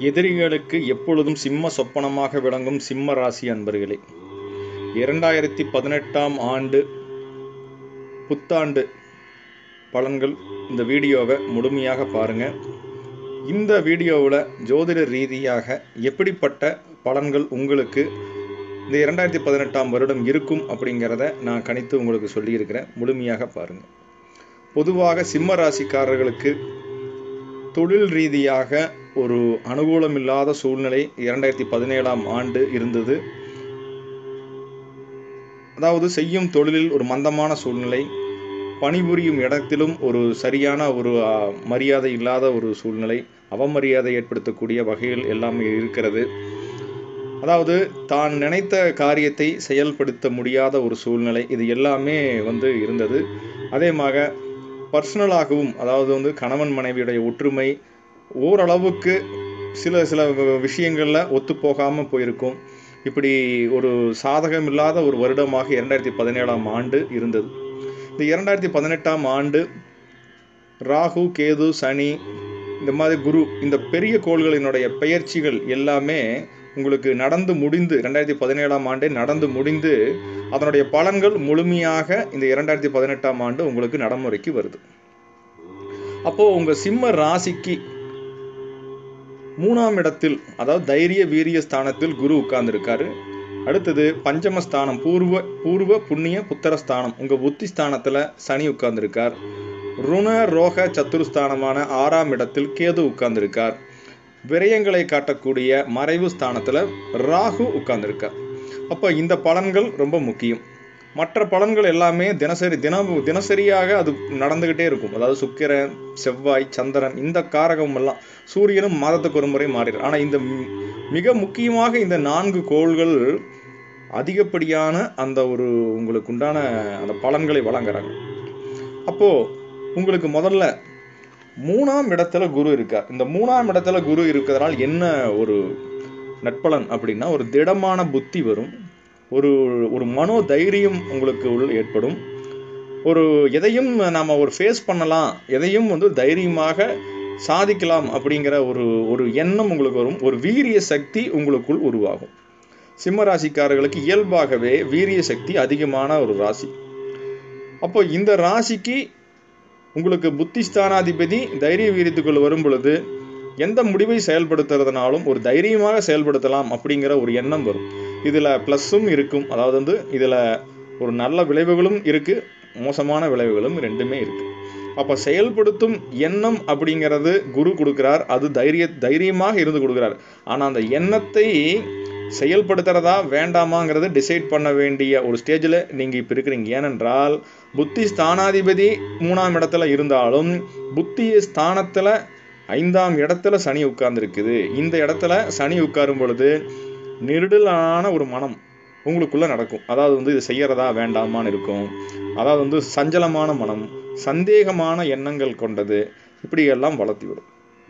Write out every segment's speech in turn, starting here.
எதிரிகளுக்கு எப்பொழுதும் சிம்ம சொப்பனமாக விளங்கும் சிம்ம ராசி அன்பர்களே இரண்டாயிரத்தி பதினெட்டாம் ஆண்டு புத்தாண்டு பலன்கள் இந்த வீடியோவை முழுமையாக பாருங்கள் இந்த வீடியோவில் ஜோதிட ரீதியாக எப்படிப்பட்ட பலன்கள் உங்களுக்கு இந்த இரண்டாயிரத்தி பதினெட்டாம் வருடம் இருக்கும் அப்படிங்கிறத நான் கணித்து உங்களுக்கு சொல்லியிருக்கிறேன் முழுமையாக பாருங்கள் பொதுவாக சிம்ம ராசிக்காரர்களுக்கு தொழில் ரீதியாக ஒரு அனுகூலமில்லாத சூழ்நிலை இரண்டாயிரத்தி பதினேழாம் ஆண்டு இருந்தது அதாவது செய்யும் தொழிலில் ஒரு மந்தமான சூழ்நிலை பணிபுரியும் இடத்திலும் ஒரு சரியான ஒரு ஆ, மரியாதை இல்லாத ஒரு சூழ்நிலை அவமரியாதை ஏற்படுத்தக்கூடிய வகையில் எல்லாமே இருக்கிறது அதாவது தான் நினைத்த காரியத்தை செயல்படுத்த முடியாத ஒரு சூழ்நிலை இது எல்லாமே வந்து இருந்தது அதேமாக பர்சனலாகவும் அதாவது வந்து கணவன் மனைவியுடைய ஒற்றுமை ஓரளவுக்கு சில சில வ- விஷயங்கள்ல ஒத்து போகாமல் போயிருக்கும் இப்படி ஒரு சாதகம் இல்லாத ஒரு வருடமாக இரண்டாயிரத்தி பதினேழாம் ஆண்டு இருந்தது இந்த இரண்டாயிரத்தி பதினெட்டாம் ஆண்டு ராகு கேது சனி இந்த மாதிரி குரு இந்த பெரிய கோள்களினுடைய பெயர்ச்சிகள் எல்லாமே உங்களுக்கு நடந்து முடிந்து ரெண்டாயிரத்தி பதினேழாம் ஆண்டே நடந்து முடிந்து அதனுடைய பலன்கள் முழுமையாக இந்த இரண்டாயிரத்தி பதினெட்டாம் ஆண்டு உங்களுக்கு நடைமுறைக்கு வருது அப்போ உங்க சிம்ம ராசிக்கு மூணாம் இடத்தில் அதாவது தைரிய வீரிய ஸ்தானத்தில் குரு உட்கார்ந்துருக்காரு அடுத்தது பஞ்சமஸ்தானம் பூர்வ பூர்வ புண்ணிய புத்தரஸ்தானம் உங்க புத்தி ஸ்தானத்துல சனி உட்கார்ந்துருக்கார் ருண ரோக சத்துருஸ்தானமான ஆறாம் இடத்தில் கேது உட்கார்ந்துருக்கார் விரயங்களை காட்டக்கூடிய மறைவு ஸ்தானத்துல ராகு உட்கார்ந்துருக்கார் அப்போ இந்த பலன்கள் ரொம்ப முக்கியம் மற்ற பலன்கள் எல்லாமே தினசரி தினம் தினசரியாக அது நடந்துகிட்டே இருக்கும் அதாவது சுக்கிரன் செவ்வாய் சந்திரன் இந்த காரகம் எல்லாம் சூரியனும் மாதத்துக்கு ஒரு முறை மாறிடும் ஆனால் இந்த மி- மிக முக்கியமாக இந்த நான்கு கோள்கள் அதிகப்படியான அந்த ஒரு உங்களுக்கு உண்டான அந்த பலன்களை வழங்குறாங்க அப்போ உங்களுக்கு முதல்ல மூணாம் இடத்துல குரு இருக்கார் இந்த மூணாம் இடத்துல குரு இருக்கிறதுனால என்ன ஒரு நட்பலன் அப்படின்னா ஒரு திடமான புத்தி வரும் ஒரு ஒரு மனோ தைரியம் உங்களுக்கு உள் ஏற்படும் ஒரு எதையும் நாம ஒரு ஃபேஸ் பண்ணலாம் எதையும் வந்து தைரியமாக சாதிக்கலாம் அப்படிங்கிற ஒரு ஒரு எண்ணம் உங்களுக்கு வரும் ஒரு வீரிய சக்தி உங்களுக்குள் உருவாகும் சிம்ம ராசிக்காரர்களுக்கு இயல்பாகவே வீரிய சக்தி அதிகமான ஒரு ராசி அப்போ இந்த ராசிக்கு உங்களுக்கு புத்தி ஸ்தானாதிபதி தைரிய வீரியத்துக்குள் வரும் பொழுது எந்த முடிவை செயல்படுத்துறதுனாலும் ஒரு தைரியமாக செயல்படுத்தலாம் அப்படிங்கிற ஒரு எண்ணம் வரும் இதில் ப்ளஸ்ஸும் இருக்கும் அதாவது வந்து இதில் ஒரு நல்ல விளைவுகளும் இருக்கு மோசமான விளைவுகளும் ரெண்டுமே இருக்கு அப்போ செயல்படுத்தும் எண்ணம் அப்படிங்கிறது குரு கொடுக்கிறார் அது தைரிய தைரியமாக இருந்து கொடுக்கிறார் ஆனால் அந்த எண்ணத்தை செயல்படுத்துறதா வேண்டாமாங்கிறத டிசைட் பண்ண வேண்டிய ஒரு ஸ்டேஜில் நீங்கள் இப்போ இருக்கிறீங்க ஏனென்றால் புத்தி ஸ்தானாதிபதி மூணாம் இடத்துல இருந்தாலும் புத்தி ஸ்தானத்தில் ஐந்தாம் இடத்துல சனி உட்கார்ந்துருக்குது இந்த இடத்துல சனி உட்காரும் பொழுது நெருடலான ஒரு மனம் உங்களுக்குள்ள நடக்கும் அதாவது வந்து இது செய்யறதா வேண்டாமான்னு இருக்கும் அதாவது வந்து சஞ்சலமான மனம் சந்தேகமான எண்ணங்கள் கொண்டது இப்படியெல்லாம் வளர்த்தி விடும்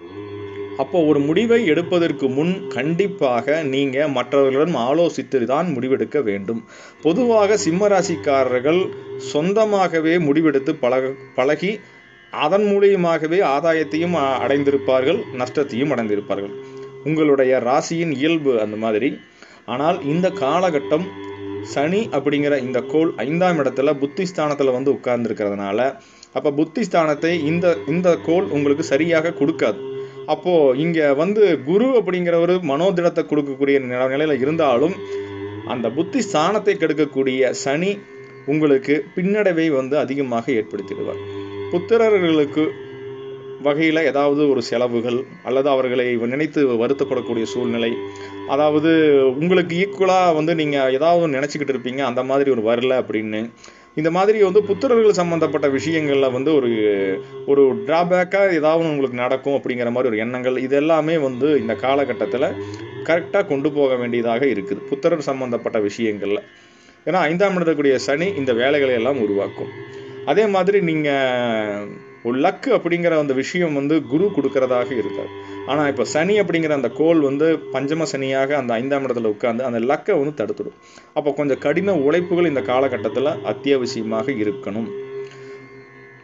அப்போ ஒரு முடிவை எடுப்பதற்கு முன் கண்டிப்பாக நீங்க மற்றவர்களுடன் ஆலோசித்து தான் முடிவெடுக்க வேண்டும் பொதுவாக சிம்ம ராசிக்காரர்கள் சொந்தமாகவே முடிவெடுத்து பழக பழகி அதன் மூலியமாகவே ஆதாயத்தையும் அ- அடைந்திருப்பார்கள் நஷ்டத்தையும் அடைந்திருப்பார்கள் உங்களுடைய ராசியின் இயல்பு அந்த மாதிரி ஆனால் இந்த காலகட்டம் சனி அப்படிங்கிற இந்த கோள் ஐந்தாம் இடத்துல புத்தி ஸ்தானத்துல வந்து உட்கார்ந்துருக்கிறதுனால அப்ப புத்தி ஸ்தானத்தை இந்த இந்த கோள் உங்களுக்கு சரியாக கொடுக்காது அப்போ இங்க வந்து குரு அப்படிங்கிறவர் மனோதிடத்தை கொடுக்கக்கூடிய நில- நிலையில இருந்தாலும் அந்த புத்தி ஸ்தானத்தை கெடுக்கக்கூடிய சனி உங்களுக்கு பின்னடைவை வந்து அதிகமாக ஏற்படுத்திடுவார் புத்திரர்களுக்கு வகையில் ஏதாவது ஒரு செலவுகள் அல்லது அவர்களை நினைத்து வருத்தப்படக்கூடிய சூழ்நிலை அதாவது உங்களுக்கு ஈக்குவலாக வந்து நீங்கள் ஏதாவது நினச்சிக்கிட்டு இருப்பீங்க அந்த மாதிரி ஒரு வரல அப்படின்னு இந்த மாதிரி வந்து புத்திரர்கள் சம்பந்தப்பட்ட விஷயங்களில் வந்து ஒரு ஒரு டிராபேக்காக ஏதாவது உங்களுக்கு நடக்கும் அப்படிங்கிற மாதிரி ஒரு எண்ணங்கள் இது எல்லாமே வந்து இந்த காலகட்டத்தில் கரெக்டாக கொண்டு போக வேண்டியதாக இருக்குது புத்திரர் சம்பந்தப்பட்ட விஷயங்களில் ஏன்னா ஐந்தாம் இடத்துக்கூடிய சனி இந்த வேலைகளை எல்லாம் உருவாக்கும் அதே மாதிரி நீங்கள் ஒரு லக்கு அப்படிங்கிற அந்த விஷயம் வந்து குரு கொடுக்கறதாக இருக்காது ஆனால் இப்போ சனி அப்படிங்கிற அந்த கோள் வந்து பஞ்சம சனியாக அந்த ஐந்தாம் இடத்துல உட்கார்ந்து அந்த லக்கை வந்து தடுத்துடும் அப்போ கொஞ்சம் கடின உழைப்புகள் இந்த காலகட்டத்தில் அத்தியாவசியமாக இருக்கணும்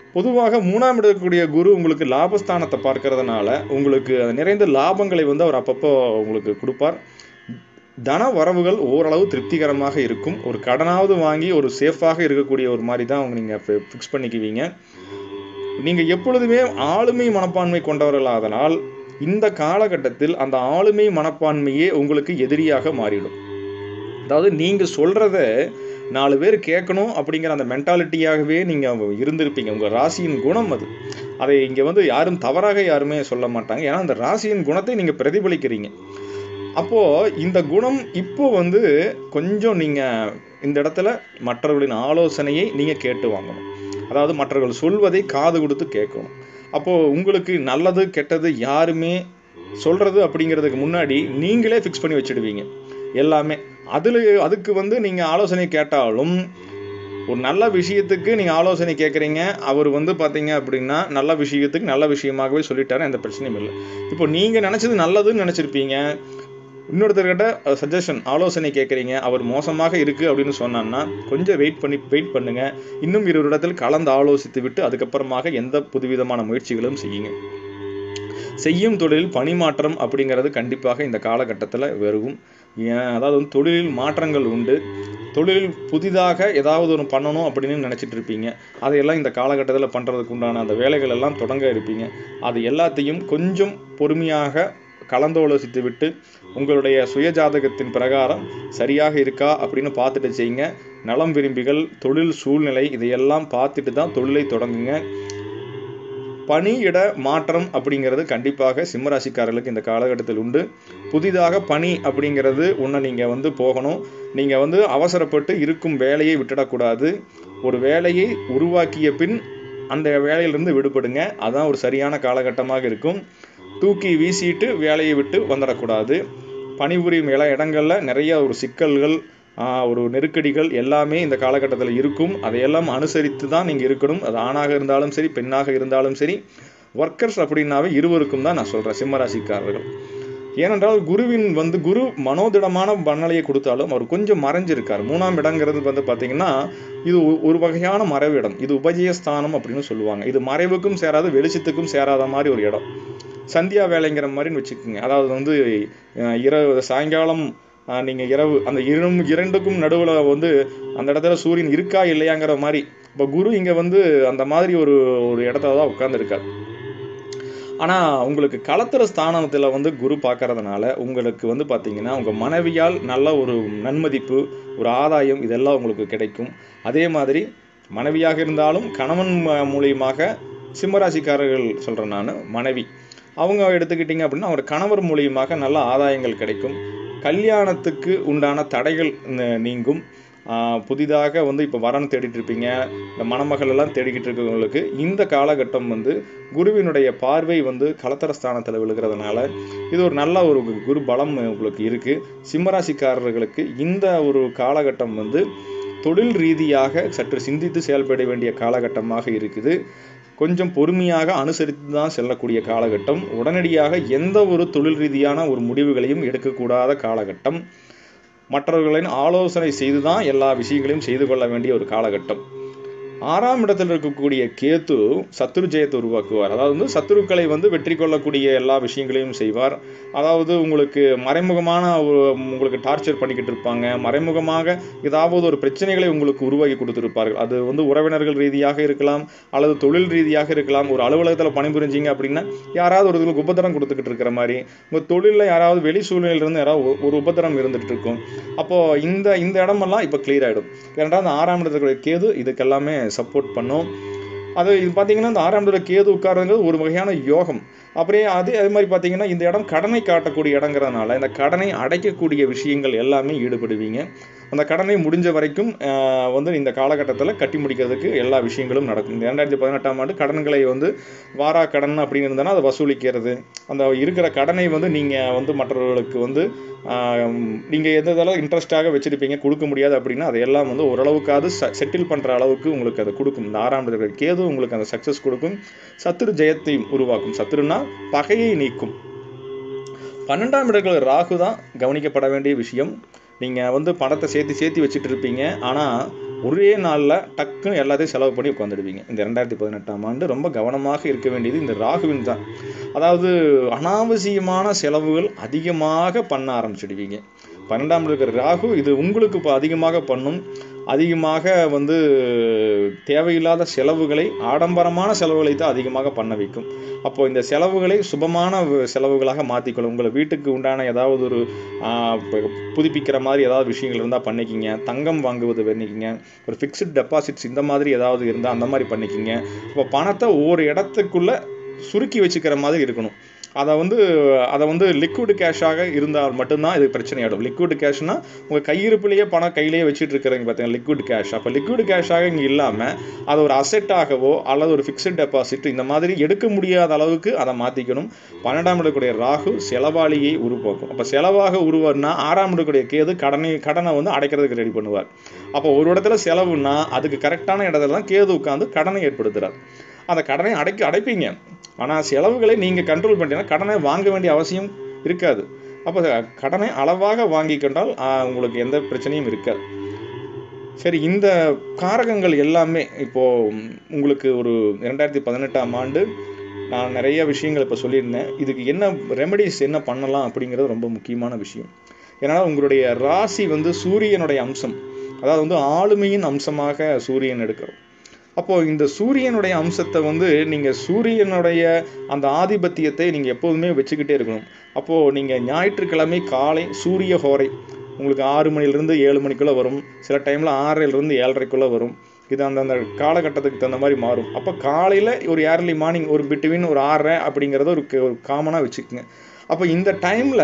பொதுவாக மூணாம் இடக்கூடிய குரு உங்களுக்கு லாபஸ்தானத்தை பார்க்கறதுனால உங்களுக்கு நிறைந்த லாபங்களை வந்து அவர் அப்பப்போ உங்களுக்கு கொடுப்பார் தன வரவுகள் ஓரளவு திருப்திகரமாக இருக்கும் ஒரு கடனாவது வாங்கி ஒரு சேஃபாக இருக்கக்கூடிய ஒரு மாதிரி தான் அவங்க நீங்கள் ஃபிக்ஸ் பண்ணிக்குவீங்க நீங்கள் எப்பொழுதுமே ஆளுமை மனப்பான்மை கொண்டவர்களாதனால் இந்த காலகட்டத்தில் அந்த ஆளுமை மனப்பான்மையே உங்களுக்கு எதிரியாக மாறிடும் அதாவது நீங்கள் சொல்கிறத நாலு பேர் கேட்கணும் அப்படிங்கிற அந்த மென்டாலிட்டியாகவே நீங்கள் இருந்திருப்பீங்க உங்கள் ராசியின் குணம் அது அதை இங்கே வந்து யாரும் தவறாக யாருமே சொல்ல மாட்டாங்க ஏன்னா அந்த ராசியின் குணத்தை நீங்கள் பிரதிபலிக்கிறீங்க அப்போது இந்த குணம் இப்போ வந்து கொஞ்சம் நீங்கள் இந்த இடத்துல மற்றவர்களின் ஆலோசனையை நீங்கள் கேட்டு வாங்கணும் அதாவது மற்றவர்கள் சொல்வதை காது கொடுத்து கேட்கணும் அப்போது உங்களுக்கு நல்லது கெட்டது யாருமே சொல்கிறது அப்படிங்கிறதுக்கு முன்னாடி நீங்களே ஃபிக்ஸ் பண்ணி வச்சுடுவீங்க எல்லாமே அதில் அதுக்கு வந்து நீங்கள் ஆலோசனை கேட்டாலும் ஒரு நல்ல விஷயத்துக்கு நீங்கள் ஆலோசனை கேட்குறீங்க அவர் வந்து பார்த்தீங்க அப்படின்னா நல்ல விஷயத்துக்கு நல்ல விஷயமாகவே சொல்லிட்டாரு எந்த பிரச்சனையும் இல்லை இப்போ நீங்கள் நினச்சது நல்லதுன்னு நினச்சிருப்பீங்க இன்னொருத்தர்கிட்ட சஜஷன் ஆலோசனை கேட்குறீங்க அவர் மோசமாக இருக்குது அப்படின்னு சொன்னான்னா கொஞ்சம் வெயிட் பண்ணி வெயிட் பண்ணுங்க இன்னும் இருவரிடத்தில் கலந்து ஆலோசித்து விட்டு அதுக்கப்புறமாக எந்த புதுவிதமான முயற்சிகளும் செய்யுங்க செய்யும் தொழிலில் பணிமாற்றம் அப்படிங்கிறது கண்டிப்பாக இந்த காலகட்டத்தில் வருகும் ஏன் அதாவது வந்து தொழிலில் மாற்றங்கள் உண்டு தொழிலில் புதிதாக ஏதாவது ஒன்று பண்ணணும் அப்படின்னு நினச்சிட்டு இருப்பீங்க அதையெல்லாம் இந்த காலகட்டத்தில் பண்ணுறதுக்கு உண்டான அந்த வேலைகள் எல்லாம் தொடங்க இருப்பீங்க அது எல்லாத்தையும் கொஞ்சம் பொறுமையாக கலந்தாலோசித்து விட்டு உங்களுடைய சுயஜாதகத்தின் பிரகாரம் சரியாக இருக்கா அப்படின்னு பார்த்துட்டு செய்யுங்க நலம் விரும்பிகள் தொழில் சூழ்நிலை இதையெல்லாம் பார்த்துட்டு தான் தொழிலை தொடங்குங்க பணியிட மாற்றம் அப்படிங்கிறது கண்டிப்பாக சிம்மராசிக்காரர்களுக்கு இந்த காலகட்டத்தில் உண்டு புதிதாக பணி அப்படிங்கிறது ஒன்று நீங்கள் வந்து போகணும் நீங்கள் வந்து அவசரப்பட்டு இருக்கும் வேலையை விட்டுடக்கூடாது ஒரு வேலையை உருவாக்கிய பின் அந்த வேலையிலிருந்து விடுபடுங்க அதான் ஒரு சரியான காலகட்டமாக இருக்கும் தூக்கி வீசிட்டு வேலையை விட்டு வந்துடக்கூடாது பணிபுரியும் இல இடங்களில் நிறைய ஒரு சிக்கல்கள் ஒரு நெருக்கடிகள் எல்லாமே இந்த காலகட்டத்தில் இருக்கும் அதையெல்லாம் அனுசரித்து தான் நீங்கள் இருக்கணும் அது ஆணாக இருந்தாலும் சரி பெண்ணாக இருந்தாலும் சரி ஒர்க்கர்ஸ் அப்படின்னாவே இருவருக்கும் தான் நான் சொல்கிறேன் சிம்மராசிக்காரர்கள் ஏனென்றால் குருவின் வந்து குரு மனோதிடமான மண்ணலையை கொடுத்தாலும் அவர் கொஞ்சம் மறைஞ்சிருக்கார் மூணாம் இடங்கிறது வந்து பார்த்தீங்கன்னா இது ஒரு வகையான மறைவு இடம் இது உபஜயஸ்தானம் அப்படின்னு சொல்லுவாங்க இது மறைவுக்கும் சேராது வெளிச்சத்துக்கும் சேராத மாதிரி ஒரு இடம் சந்தியா வேலைங்கிற மாதிரின்னு வச்சுக்கோங்க அதாவது வந்து இரவு சாயங்காலம் நீங்கள் இரவு அந்த இரும் இரண்டுக்கும் நடுவில் வந்து அந்த இடத்துல சூரியன் இருக்கா இல்லையாங்கிற மாதிரி இப்போ குரு இங்கே வந்து அந்த மாதிரி ஒரு ஒரு இடத்துல தான் உட்காந்துருக்கார் ஆனால் உங்களுக்கு களத்திர ஸ்தானத்தில் வந்து குரு பார்க்கறதுனால உங்களுக்கு வந்து பார்த்தீங்கன்னா உங்கள் மனைவியால் நல்ல ஒரு நன்மதிப்பு ஒரு ஆதாயம் இதெல்லாம் உங்களுக்கு கிடைக்கும் அதே மாதிரி மனைவியாக இருந்தாலும் கணவன் மூலியமாக சிம்மராசிக்காரர்கள் சொல்கிறேன் நான் மனைவி அவங்க எடுத்துக்கிட்டிங்க அப்படின்னா அவர் கணவர் மூலியமாக நல்ல ஆதாயங்கள் கிடைக்கும் கல்யாணத்துக்கு உண்டான தடைகள் நீங்கும் புதிதாக வந்து இப்போ வரன் தேடிட்டு இருப்பீங்க இந்த மணமகள் எல்லாம் தேடிக்கிட்டு இருக்கவங்களுக்கு இந்த காலகட்டம் வந்து குருவினுடைய பார்வை வந்து கலத்தர ஸ்தானத்தில் விழுகிறதுனால இது ஒரு நல்ல ஒரு குரு பலம் உங்களுக்கு இருக்குது சிம்மராசிக்காரர்களுக்கு இந்த ஒரு காலகட்டம் வந்து தொழில் ரீதியாக சற்று சிந்தித்து செயல்பட வேண்டிய காலகட்டமாக இருக்குது கொஞ்சம் பொறுமையாக அனுசரித்து தான் செல்லக்கூடிய காலகட்டம் உடனடியாக எந்த ஒரு தொழில் ரீதியான ஒரு முடிவுகளையும் எடுக்கக்கூடாத காலகட்டம் மற்றவர்களின் ஆலோசனை செய்து தான் எல்லா விஷயங்களையும் செய்து கொள்ள வேண்டிய ஒரு காலகட்டம் ஆறாம் இடத்தில் இருக்கக்கூடிய கேத்து சத்துரு ஜெயத்தை உருவாக்குவார் அதாவது வந்து சத்துருக்களை வந்து வெற்றி கொள்ளக்கூடிய எல்லா விஷயங்களையும் செய்வார் அதாவது உங்களுக்கு மறைமுகமான உங்களுக்கு டார்ச்சர் பண்ணிக்கிட்டு இருப்பாங்க மறைமுகமாக ஏதாவது ஒரு பிரச்சனைகளை உங்களுக்கு உருவாக்கி கொடுத்துருப்பார்கள் அது வந்து உறவினர்கள் ரீதியாக இருக்கலாம் அல்லது தொழில் ரீதியாக இருக்கலாம் ஒரு அலுவலகத்தில் பணிபுரிஞ்சிங்க அப்படின்னா யாராவது ஒரு இதுக்கு உபத்திரம் கொடுத்துக்கிட்டு இருக்கிற மாதிரி உங்கள் தொழிலில் யாராவது வெளி சூழ்நிலையிலிருந்து யாராவது ஒரு உபத்திரம் இருந்துட்டு இருக்கும் அப்போது இந்த இந்த இடமெல்லாம் இப்போ கிளியர் ஆகிடும் ஏன்னா அந்த ஆறாம் இடத்துல கேது இதுக்கெல்லாமே சப்போர்ட் பண்ணும் அது இது பார்த்தீங்கன்னா இந்த ஆறாம் இடத்துல கேது உட்காருங்கிறது ஒரு வகையான யோகம் அப்படியே அதே அதே மாதிரி பார்த்தீங்கன்னா இந்த இடம் கடனை காட்டக்கூடிய இடங்கிறதுனால இந்த கடனை அடைக்கக்கூடிய விஷயங்கள் எல்லாமே ஈடுபடுவீங்க அந்த கடனை முடிஞ்ச வரைக்கும் வந்து இந்த காலகட்டத்தில் கட்டி முடிக்கிறதுக்கு எல்லா விஷயங்களும் நடக்கும் இந்த ரெண்டாயிரத்தி பதினெட்டாம் ஆண்டு கடன்களை வந்து வாரா கடன் அப்படின்னு இருந்தனா அதை வசூலிக்கிறது அந்த இருக்கிற கடனை வந்து நீங்கள் வந்து மற்றவர்களுக்கு வந்து நீங்கள் எந்த இதெல்லாம் இன்ட்ரெஸ்ட்டாக வச்சுருப்பீங்க கொடுக்க முடியாது அப்படின்னா அதையெல்லாம் வந்து ஓரளவுக்காவது செட்டில் பண்ணுற அளவுக்கு உங்களுக்கு அதை கொடுக்கும் இந்த ஆறாம் இருக்கிற கேது உங்களுக்கு அந்த சக்ஸஸ் கொடுக்கும் சத்துரு ஜெயத்தையும் உருவாக்கும் சத்துருன்னா பகையை நீக்கும் பன்னெண்டாம் இடங்கள் ராகு தான் கவனிக்கப்பட வேண்டிய விஷயம் நீங்கள் வந்து பணத்தை சேர்த்து சேர்த்து வச்சுட்டு இருப்பீங்க ஆனால் ஒரே நாளில் டக்குன்னு எல்லாத்தையும் செலவு பண்ணி உட்காந்துடுவீங்க இந்த ரெண்டாயிரத்தி பதினெட்டாம் ஆண்டு ரொம்ப கவனமாக இருக்க வேண்டியது இந்த ராகுவின் தான் அதாவது அனாவசியமான செலவுகள் அதிகமாக பண்ண ஆரம்பிச்சிடுவீங்க பன்னெண்டாம் இருக்கிற ராகு இது உங்களுக்கு இப்போ அதிகமாக பண்ணும் அதிகமாக வந்து தேவையில்லாத செலவுகளை ஆடம்பரமான செலவுகளை தான் அதிகமாக பண்ண வைக்கும் அப்போ இந்த செலவுகளை சுபமான வ- செலவுகளாக மாற்றிக்கொள்ளும் உங்களை வீட்டுக்கு உண்டான ஏதாவது ஒரு ஆஹ், ப- புதுப்பிக்கிற மாதிரி ஏதாவது விஷயங்கள் இருந்தால் பண்ணிக்கிங்க தங்கம் வாங்குவது பண்ணிக்கிங்க ஒரு ஃபிக்ஸ்ட் டெபாசிட்ஸ் இந்த மாதிரி ஏதாவது இருந்தால் அந்த மாதிரி பண்ணிக்கிங்க இப்போ பணத்தை ஒவ்வொரு இடத்துக்குள்ள சுருக்கி வச்சுக்கிற மாதிரி இருக்கணும் அதை வந்து அதை வந்து லிக்விட் கேஷாக இருந்தால் மட்டும்தான் இது பிரச்சனையாடும் லிக்விட் கேஷ்னா உங்கள் கையிருப்புலேயே பணம் கையிலேயே வச்சுட்டு இருக்கிறீங்க பார்த்தீங்கன்னா லிக்விட் கேஷ் அப்போ லிக்விட் கேஷாக இங்கே இல்லாமல் அதை ஒரு அசெட்டாகவோ அல்லது ஒரு ஃபிக்ஸ்ட் டெபாசிட் இந்த மாதிரி எடுக்க முடியாத அளவுக்கு அதை மாற்றிக்கணும் பன்னெண்டாம் இடக்கூடிய ராகு செலவாளியை உருவாக்கும் அப்போ செலவாக உருவாருன்னா ஆறாம் இடக்கூடிய கேது கடனை கடனை வந்து அடைக்கிறதுக்கு ரெடி பண்ணுவார் அப்போ ஒரு இடத்துல செலவுன்னா அதுக்கு கரெக்டான இடத்துல தான் கேது உட்காந்து கடனை ஏற்படுத்துறார் அந்த கடனை அடைக்க அடைப்பீங்க ஆனால் செலவுகளை நீங்கள் கண்ட்ரோல் பண்ணிட்டீங்கன்னா கடனை வாங்க வேண்டிய அவசியம் இருக்காது அப்போ கடனை அளவாக வாங்கிக்கொண்டால் ஆஹ், உங்களுக்கு எந்த பிரச்சனையும் இருக்காது சரி இந்த காரகங்கள் எல்லாமே இப்போ ம், உங்களுக்கு ஒரு இரண்டாயிரத்தி பதினெட்டாம் ஆண்டு நான் நிறைய விஷயங்கள் இப்போ சொல்லியிருந்தேன் இதுக்கு என்ன ரெமெடிஸ் என்ன பண்ணலாம் அப்படிங்கிறது ரொம்ப முக்கியமான விஷயம் ஏன்னா உங்களுடைய ராசி வந்து சூரியனுடைய அம்சம் அதாவது வந்து ஆளுமையின் அம்சமாக சூரியன் எடுக்கிறோம் அப்போ இந்த சூரியனுடைய அம்சத்தை வந்து நீங்க சூரியனுடைய அந்த ஆதிபத்தியத்தை நீங்க எப்போதுமே வச்சுக்கிட்டே இருக்கணும் அப்போ நீங்க ஞாயிற்றுக்கிழமை காலை சூரிய ஹோரை உங்களுக்கு ஆறு மணிலிருந்து ஏழு மணிக்குள்ள வரும் சில டைம்ல ஆறரைலிருந்து ஏழரைக்குள்ள வரும் இது அந்தந்த காலகட்டத்துக்கு தகுந்த மாதிரி மாறும் அப்போ காலையில் ஒரு ஏர்லி மார்னிங் ஒரு பிட்வீன் ஒரு ஆறரை அப்படிங்கிறத ஒரு க- ஒரு காமனாக வச்சுக்கோங்க அப்போ இந்த டைமில்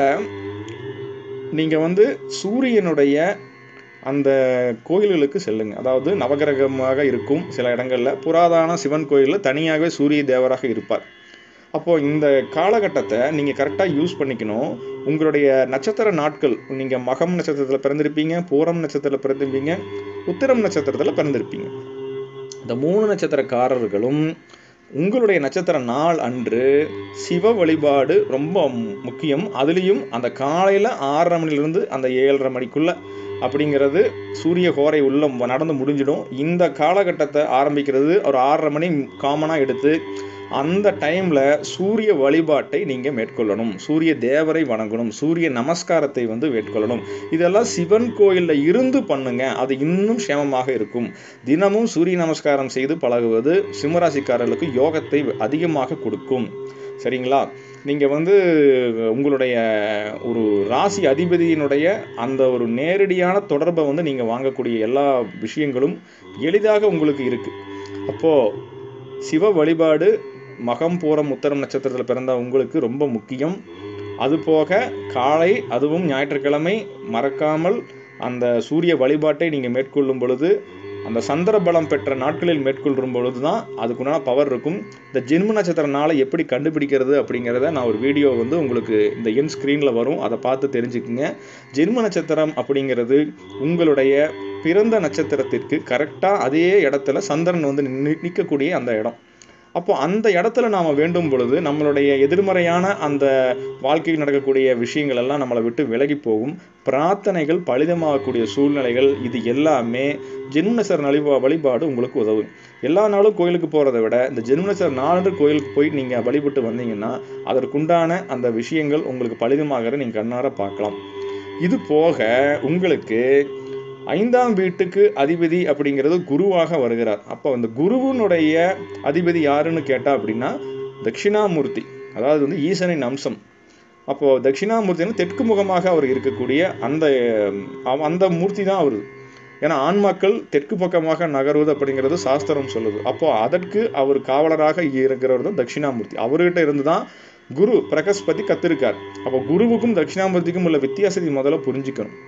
நீங்கள் வந்து சூரியனுடைய அந்த கோயில்களுக்கு செல்லுங்க அதாவது நவகிரகமாக இருக்கும் சில இடங்களில் புராதன சிவன் கோயிலில் தனியாகவே சூரிய தேவராக இருப்பார் அப்போது இந்த காலகட்டத்தை நீங்கள் கரெக்டாக யூஸ் பண்ணிக்கணும் உங்களுடைய நட்சத்திர நாட்கள் நீங்கள் மகம் நட்சத்திரத்தில் பிறந்திருப்பீங்க பூரம் நட்சத்திரத்தில் பிறந்திருப்பீங்க உத்திரம் நட்சத்திரத்தில் பிறந்திருப்பீங்க இந்த மூணு நட்சத்திரக்காரர்களும் உங்களுடைய நட்சத்திர நாள் அன்று சிவ வழிபாடு ரொம்ப மு- முக்கியம் அதுலேயும் அந்த காலையில் ஆறரை மணிலிருந்து அந்த ஏழரை மணிக்குள்ள அப்படிங்கிறது சூரிய கோரை உள்ள ம- நடந்து முடிஞ்சிடும் இந்த காலகட்டத்தை ஆரம்பிக்கிறது ஒரு ஆறரை மணி காமனாக எடுத்து அந்த டைமில் சூரிய வழிபாட்டை நீங்கள் மேற்கொள்ளணும் சூரிய தேவரை வணங்கணும் சூரிய நமஸ்காரத்தை வந்து மேற்கொள்ளணும் இதெல்லாம் சிவன் கோயிலில் இருந்து பண்ணுங்க அது இன்னும் சேமமாக இருக்கும் தினமும் சூரிய நமஸ்காரம் செய்து பழகுவது சிம்மராசிக்காரர்களுக்கு யோகத்தை அதிகமாக கொடுக்கும் சரிங்களா நீங்கள் வந்து உங்களுடைய ஒரு ராசி அதிபதியினுடைய அந்த ஒரு நேரடியான தொடர்பை வந்து நீங்கள் வாங்கக்கூடிய எல்லா விஷயங்களும் எளிதாக உங்களுக்கு இருக்குது அப்போது சிவ வழிபாடு மகம் பூரம் உத்தரம் நட்சத்திரத்தில் பிறந்த உங்களுக்கு ரொம்ப முக்கியம் அது போக காலை அதுவும் ஞாயிற்றுக்கிழமை மறக்காமல் அந்த சூரிய வழிபாட்டை நீங்கள் மேற்கொள்ளும் பொழுது அந்த சந்திர பலம் பெற்ற நாட்களில் மேற்கொள்ளும் பொழுது தான் அதுக்குண்டான பவர் இருக்கும் இந்த ஜென்ம நட்சத்திர நாளை எப்படி கண்டுபிடிக்கிறது அப்படிங்கிறத நான் ஒரு வீடியோ வந்து உங்களுக்கு இந்த என் ஸ்க்ரீனில் வரும் அதை பார்த்து தெரிஞ்சுக்குங்க ஜென்ம நட்சத்திரம் அப்படிங்கிறது உங்களுடைய பிறந்த நட்சத்திரத்திற்கு கரெக்டாக அதே இடத்துல சந்திரன் வந்து நி- நிற்கக்கூடிய அந்த இடம் அப்போ அந்த இடத்துல நாம் வேண்டும் பொழுது நம்மளுடைய எதிர்மறையான அந்த வாழ்க்கையில் நடக்கக்கூடிய விஷயங்கள் எல்லாம் நம்மளை விட்டு விலகி போகும் பிரார்த்தனைகள் பலிதமாகக்கூடிய சூழ்நிலைகள் இது எல்லாமே ஜென்மனசர் வழிபா வழிபாடு உங்களுக்கு உதவும் எல்லா நாளும் கோயிலுக்கு போகிறத விட இந்த ஜென்மனசர் நாலு கோயிலுக்கு போய் நீங்கள் வழிபட்டு வந்தீங்கன்னா அதற்குண்டான அந்த விஷயங்கள் உங்களுக்கு பலிதமாகிற நீங்கள் கண்ணார பார்க்கலாம் இது போக உங்களுக்கு ஐந்தாம் வீட்டுக்கு அதிபதி அப்படிங்கிறது குருவாக வருகிறார் அப்போ அந்த குருவினுடைய அதிபதி யாருன்னு கேட்டா அப்படின்னா தட்சிணாமூர்த்தி அதாவது வந்து ஈசனின் அம்சம் அப்போ தட்சிணாமூர்த்தின்னு தெற்கு முகமாக அவர் இருக்கக்கூடிய அந்த அஹ், அந்த மூர்த்தி தான் அவர் ஏன்னா ஆன்மாக்கள் தெற்கு பக்கமாக நகருவது அப்படிங்கிறது சாஸ்திரம் சொல்லுது அப்போ அதற்கு அவர் காவலராக இருக்கிறவர் தான் தட்சிணாமூர்த்தி அவர்கிட்ட இருந்து தான் குரு பிரகஸ்பதி கத்திருக்கார் அப்போ குருவுக்கும் தட்சிணாமூர்த்திக்கும் உள்ள வித்தியாசத்தை முதல்ல புரிஞ்சுக்கணும்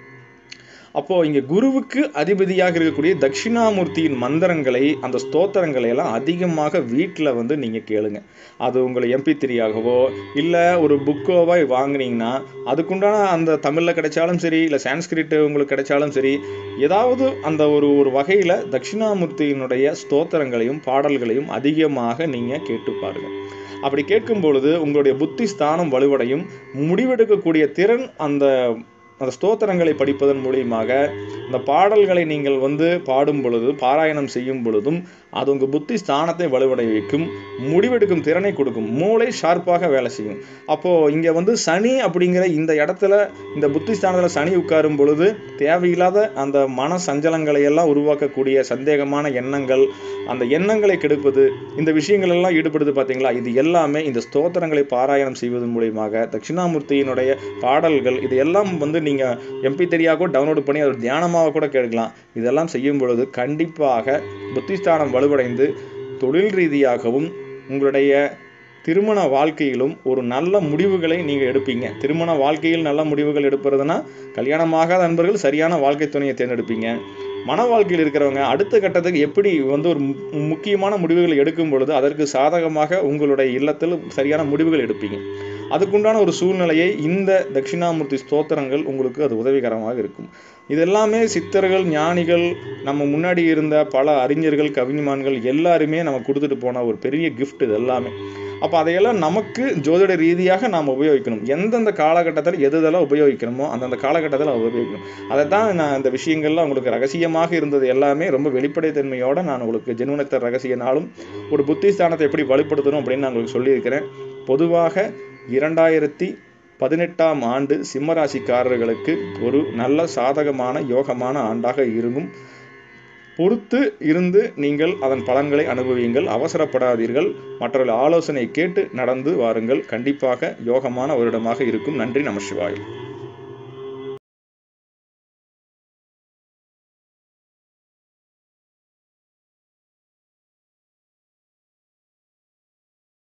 அப்போ இங்க குருவுக்கு அதிபதியாக இருக்கக்கூடிய தட்சிணாமூர்த்தியின் மந்திரங்களை அந்த ஸ்தோத்திரங்களை எல்லாம் அதிகமாக வீட்டில் வந்து நீங்க கேளுங்க அது உங்களை எம்பி த்ரீயாகவோ இல்லை ஒரு புக்கோவா வாங்குனீங்கன்னா அதுக்குண்டான அந்த தமிழில் கிடைச்சாலும் சரி இல்லை சான்ஸ்கிரிட் உங்களுக்கு கிடைச்சாலும் சரி ஏதாவது அந்த ஒரு ஒரு வகையில் தட்சிணாமூர்த்தியினுடைய ஸ்தோத்திரங்களையும் பாடல்களையும் அதிகமாக நீங்கள் கேட்டு பாருங்க அப்படி கேட்கும் பொழுது உங்களுடைய புத்தி ஸ்தானம் வலுவடையும் முடிவெடுக்கக்கூடிய திறன் அந்த அந்த ஸ்தோத்திரங்களை படிப்பதன் மூலியமாக அந்த பாடல்களை நீங்கள் வந்து பாடும் பொழுது பாராயணம் செய்யும் பொழுதும் அது உங்கள் புத்தி ஸ்தானத்தை வலுவடை வைக்கும் முடிவெடுக்கும் திறனை கொடுக்கும் மூளை ஷார்ப்பாக வேலை செய்யும் அப்போது இங்கே வந்து சனி அப்படிங்கிற இந்த இடத்துல இந்த புத்தி ஸ்தானத்தில் சனி உட்காரும் பொழுது தேவையில்லாத அந்த மன சஞ்சலங்களை எல்லாம் உருவாக்கக்கூடிய சந்தேகமான எண்ணங்கள் அந்த எண்ணங்களை கெடுப்பது இந்த விஷயங்கள் எல்லாம் ஈடுபடுது பார்த்தீங்களா இது எல்லாமே இந்த ஸ்தோத்திரங்களை பாராயணம் செய்வதன் மூலியமாக தட்சிணாமூர்த்தியினுடைய பாடல்கள் இது எல்லாம் வந்து நீங்கள் எம்பி தெரியாகோ டவுன்லோட் பண்ணி அது தியானமாக கூட கேட்கலாம் இதெல்லாம் செய்யும் பொழுது கண்டிப்பாக புத்திஸ்தானம் வலுவடைந்து தொழில் ரீதியாகவும் உங்களுடைய திருமண வாழ்க்கையிலும் ஒரு நல்ல முடிவுகளை நீங்கள் எடுப்பீங்க திருமண வாழ்க்கையில் நல்ல முடிவுகள் எடுப்பதுன்னா கல்யாணமாகாத நண்பர்கள் சரியான வாழ்க்கை துணையை தேர்ந்தெடுப்பீங்க மன வாழ்க்கையில் இருக்கிறவங்க அடுத்த கட்டத்துக்கு எப்படி வந்து ஒரு மு- முக்கியமான முடிவுகளை எடுக்கும் பொழுது அதற்கு சாதகமாக உங்களுடைய இல்லத்தில் சரியான முடிவுகள் எடுப்பீங்க அதுக்குண்டான ஒரு சூழ்நிலையை இந்த தட்சிணாமூர்த்தி ஸ்தோத்திரங்கள் உங்களுக்கு அது உதவிகரமாக இருக்கும் இது எல்லாமே சித்தர்கள் ஞானிகள் நம்ம முன்னாடி இருந்த பல அறிஞர்கள் கவிஞமான்கள் எல்லாருமே நம்ம கொடுத்துட்டு போன ஒரு பெரிய gift இது எல்லாமே அப்போ அதையெல்லாம் நமக்கு ஜோதிட ரீதியாக நாம் உபயோகிக்கணும் எந்தெந்த காலகட்டத்தில் எது எதெல்லாம் உபயோகிக்கணுமோ அந்தந்த காலகட்டத்தில் அதை உபயோகிக்கணும் அதை தான் நான் இந்த விஷயங்கள்லாம் உங்களுக்கு ரகசியமாக இருந்தது எல்லாமே ரொம்ப வெளிப்படைத்தன்மையோட நான் உங்களுக்கு ஜென்மனத்தர் ரகசிய நாளும் ஒரு புத்திஸ்தானத்தை எப்படி வலுப்படுத்தணும் அப்படின்னு நான் உங்களுக்கு சொல்லியிருக்கிறேன் பொதுவாக இரண்டாயிரத்தி பதினெட்டாம் ஆண்டு சிம்மராசிக்காரர்களுக்கு ஒரு நல்ல சாதகமான யோகமான ஆண்டாக இருக்கும் பொறுத்து இருந்து நீங்கள் அதன் பலன்களை அனுபவியுங்கள் அவசரப்படாதீர்கள் மற்றவர்கள் ஆலோசனை கேட்டு நடந்து வாருங்கள் கண்டிப்பாக யோகமான வருடமாக இருக்கும் நன்றி நமசிவாயம்